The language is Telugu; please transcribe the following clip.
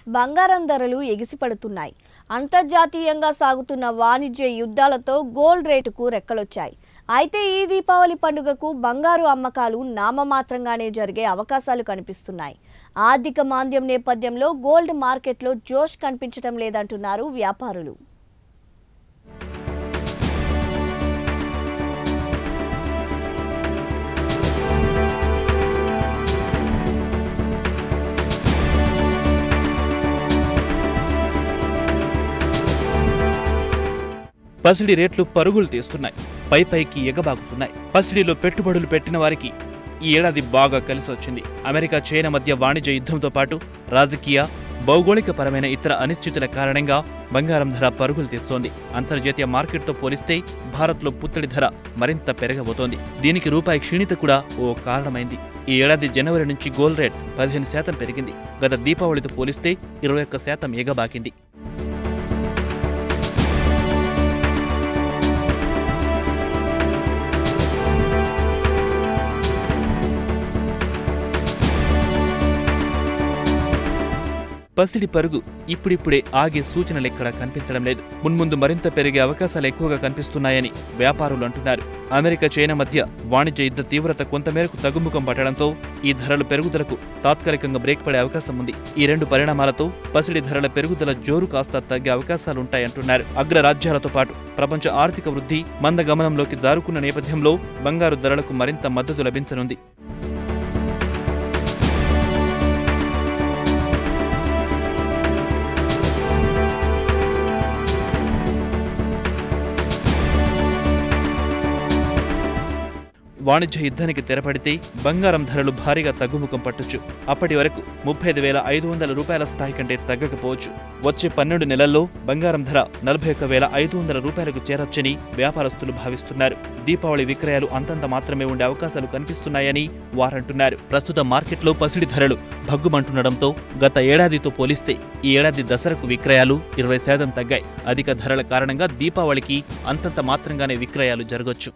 బంగారం ధరలు ఎగిసిపడుతున్నాయి అంతర్జాతీయంగా సాగుతున్న వాణిజ్య యుద్ధాలతో గోల్డ్ రేటుకు రెక్కలొచ్చాయి అయితే ఈ దీపావళి పండుగకు బంగారు అమ్మకాలు నామమాత్రంగానే జరిగే అవకాశాలు కనిపిస్తున్నాయి ఆర్థిక మాంద్యం నేపథ్యంలో గోల్డ్ మార్కెట్లో జోష్ కనిపించడం లేదంటున్నారు వ్యాపారులు పసిడి రేట్లు పరుగులు తీస్తున్నాయి పై పైకి ఎగబాకుతున్నాయి పసిడిలో పెట్టుబడులు పెట్టిన వారికి ఈ ఏడాది బాగా కలిసి వచ్చింది అమెరికా చైనా మధ్య వాణిజ్య యుద్ధంతో పాటు రాజకీయ భౌగోళిక పరమైన ఇతర అనిశ్చితుల కారణంగా బంగారం ధర పరుగులు తీస్తోంది అంతర్జాతీయ మార్కెట్తో పోలిస్తే భారత్లో పుత్తడి ధర మరింత పెరగబోతోంది దీనికి రూపాయి క్షీణిత కూడా ఓ కారణమైంది ఈ ఏడాది జనవరి నుంచి గోల్డ్ రేట్ పదిహేను శాతం పెరిగింది గత దీపావళితో పోలిస్తే ఇరవై ఒక్క శాతం ఎగబాకింది పసిడి పరుగు ఇప్పుడిప్పుడే ఆగే సూచనలెక్కడా కనిపించడం లేదు మున్ముందు మరింత పెరిగే అవకాశాలు ఎక్కువగా కనిపిస్తున్నాయని వ్యాపారులు అంటున్నారు అమెరికా చైనా మధ్య వాణిజ్య యుద్ధ తీవ్రత కొంతమేరకు తగ్గుముఖం పట్టడంతో ఈ ధరల పెరుగుదలకు తాత్కాలికంగా బ్రేక్ పడే అవకాశం ఉంది ఈ రెండు పరిణామాలతో పసిడి ధరల పెరుగుదల జోరు కాస్త తగ్గే అవకాశాలుంటాయంటున్నారు అగ్రరాజ్యాలతో పాటు ప్రపంచ ఆర్థిక వృద్ధి మందగమనంలోకి జారుకున్న నేపథ్యంలో బంగారు ధరలకు మరింత మద్దతు లభించనుంది వాణిజ్య యుద్ధానికి తెరపడితే బంగారం ధరలు భారీగా తగ్గుముఖం పట్టొచ్చు అప్పటి వరకు ముప్పై ఐదు వేల ఐదు వందల రూపాయల స్థాయి కంటే తగ్గకపోవచ్చు వచ్చే పన్నెండు నెలల్లో బంగారం ధర నలభై ఒక్క వేల ఐదు వందల రూపాయలకు చేరొచ్చని వ్యాపారస్తులు భావిస్తున్నారు దీపావళి విక్రయాలు అంతంత మాత్రమే ఉండే అవకాశాలు కనిపిస్తున్నాయని వారంటున్నారు ప్రస్తుత మార్కెట్లో పసిడి ధరలు భగ్గుమంటుండడంతో గత ఏడాదితో పోలిస్తే ఈ ఏడాది దసరకు విక్రయాలు ఇరవై శాతం తగ్గాయి అధిక ధరల కారణంగా దీపావళికి అంతంత మాత్రంగానే విక్రయాలు జరగొచ్చు